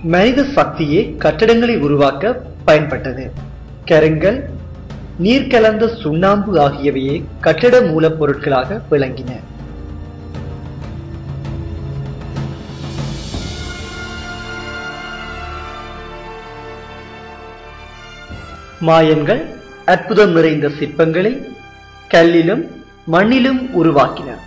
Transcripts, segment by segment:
மனித சக்தியே கட்டடங்களை உருவாக்க பயன்பட்டது கருங்கல் நீர் கலந்த சுண்ணாம்பு ஆகியவையே கட்டட மூலப்பொருட்களாக விளங்கின மாயன்கள் அற்புதம் நிறைந்த சிற்பங்களை கல்லிலும் மண்ணிலும் உருவாக்கினர்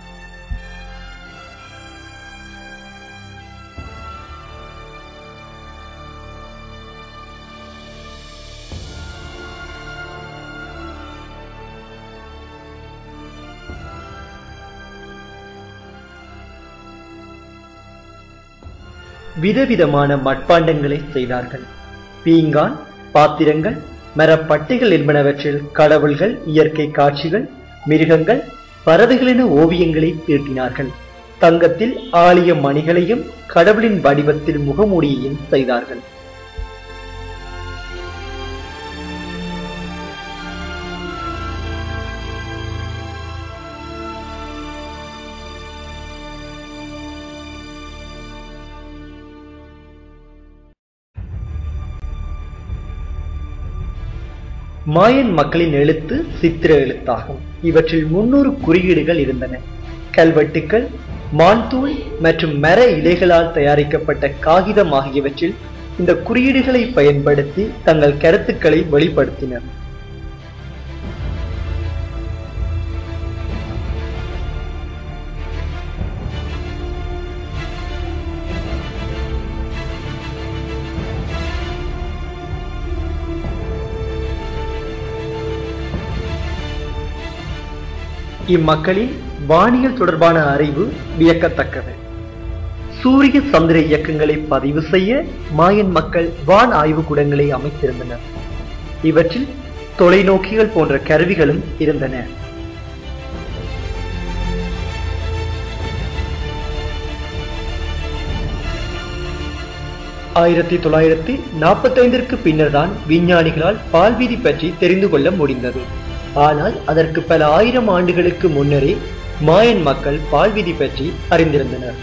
விதவிதமான மட்பாண்டங்களை செய்தார்கள் பீங்கான் பாத்திரங்கள் மரப்பட்டைகள் என்பனவற்றில் கடவுள்கள் இயற்கை காட்சிகள் மிருகங்கள் பறவைகளின ஓவியங்களை தீட்டினார்கள் தங்கத்தில் ஆலய மணிகளையும் கடவுளின் வடிவத்தில் முகமூடியையும் செய்தார்கள் மாயன் மக்களின் எழுத்து சித்திர எழுத்தாகும் இவற்றில் முன்னூறு குறியீடுகள் இருந்தன கல்வெட்டுக்கள் மான்தூள் மற்றும் மர இலைகளால் தயாரிக்கப்பட்ட காகிதம் ஆகியவற்றில் இந்த குறியீடுகளை பயன்படுத்தி தங்கள் கருத்துக்களை வெளிப்படுத்தினர் இம்மக்களின் வானியல் தொடர்பான அறிவு வியக்கத்தக்கது சூரிய சந்திர இயக்கங்களை பதிவு செய்ய மாயன் மக்கள் வான் ஆய்வுக்கூடங்களை அமைத்திருந்தனர் இவற்றில் தொலைநோக்கிகள் போன்ற கருவிகளும் இருந்தன ஆயிரத்தி தொள்ளாயிரத்தி நாற்பத்தி ஐந்திற்கு பின்னர் தான் விஞ்ஞானிகளால் பால்வீதி பற்றி தெரிந்து கொள்ள முடிந்தது ஆனால் அதற்கு பல ஆயிரம் ஆண்டுகளுக்கு முன்னரே மாயன் மக்கள் பால்விதி பற்றி அறிந்திருந்தனர்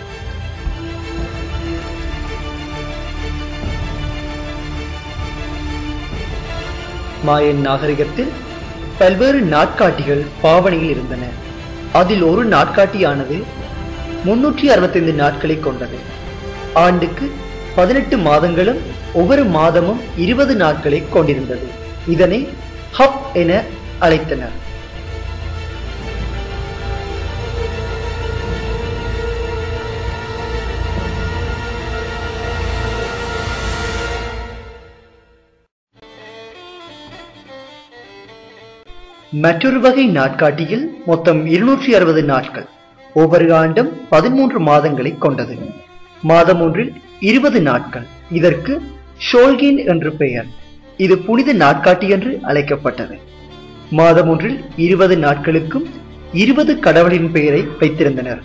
மாயன் நாகரிகத்தில் பல்வேறு நாட்காட்டிகள் பாவனையில் இருந்தன அதில் ஒரு நாட்காட்டியானது முன்னூற்றி அறுபத்தைந்து நாட்களை கொண்டது ஆண்டுக்கு பதினெட்டு மாதங்களும் ஒவ்வொரு மாதமும் இருபது நாட்களை கொண்டிருந்தது இதனை ஹப் என அழைத்தனர் மற்றொரு வகை நாட்காட்டியில் மொத்தம் இருநூற்றி அறுபது நாட்கள் ஒவ்வொரு ஆண்டும் பதிமூன்று மாதங்களை கொண்டது மாதம் ஒன்றில் இருபது நாட்கள் இதற்கு ஷோல்கின் என்று பெயர் இது புனித நாட்காட்டி என்று அழைக்கப்பட்டது மாதம் ஒன்றில் இருபது நாட்களுக்கும் இருபது கடவுளின் பெயரை வைத்திருந்தனர்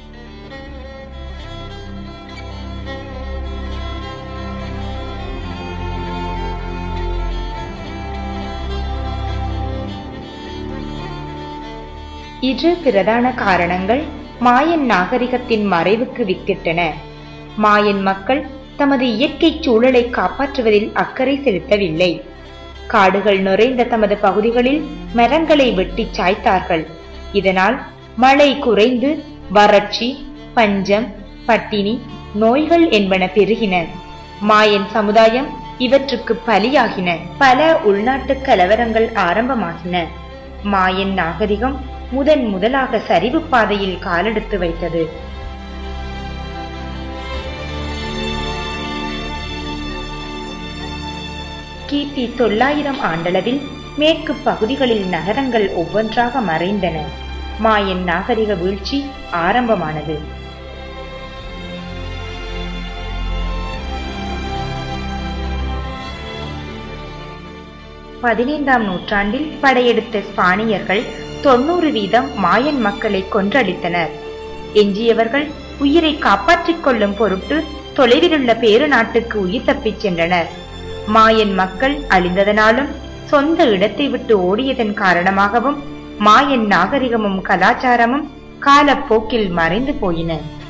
இரு பிரதான காரணங்கள் மாயன் நாகரிகத்தின் மறைவுக்கு வித்திட்டன மாயன் மக்கள் தமது இயற்கை சூழலை காப்பாற்றுவதில் அக்கறை செலுத்தவில்லை காடுகள் நிறைந்த தமது பகுதிகளில் மரங்களை வெட்டி சாய்த்தார்கள் இதனால் மழை குறைந்து வறட்சி பஞ்சம் பட்டினி நோய்கள் என்பன பெருகின மாயன் சமுதாயம் இவற்றுக்கு பலியாகின பல உள்நாட்டு கலவரங்கள் ஆரம்பமாகின மாயன் நாகரிகம் முதன் முதலாக சரிவு பாதையில் காலெடுத்து வைத்தது கிபி தொள்ளாயிரம் ஆண்டளவில் மேற்கு பகுதிகளில் நகரங்கள் ஒவ்வொன்றாக மறைந்தன மாயன் நாகரிக வீழ்ச்சி ஆரம்பமானது பதினைந்தாம் நூற்றாண்டில் படையெடுத்த ஸ்பானியர்கள் தொன்னூறு வீதம் மாயன் மக்களை கொன்றளித்தனர் எஞ்சியவர்கள் உயிரை காப்பாற்றிக் கொள்ளும் பொருட்டு தொலைவிலுள்ள பேரு நாட்டுக்கு உயிர் தப்பிச் சென்றனர் மாயன் மக்கள் அழிந்ததனாலும் சொந்த இடத்தை விட்டு ஓடியதன் காரணமாகவும் மாயன் நாகரிகமும் கலாச்சாரமும் காலப்போக்கில் மறைந்து போயின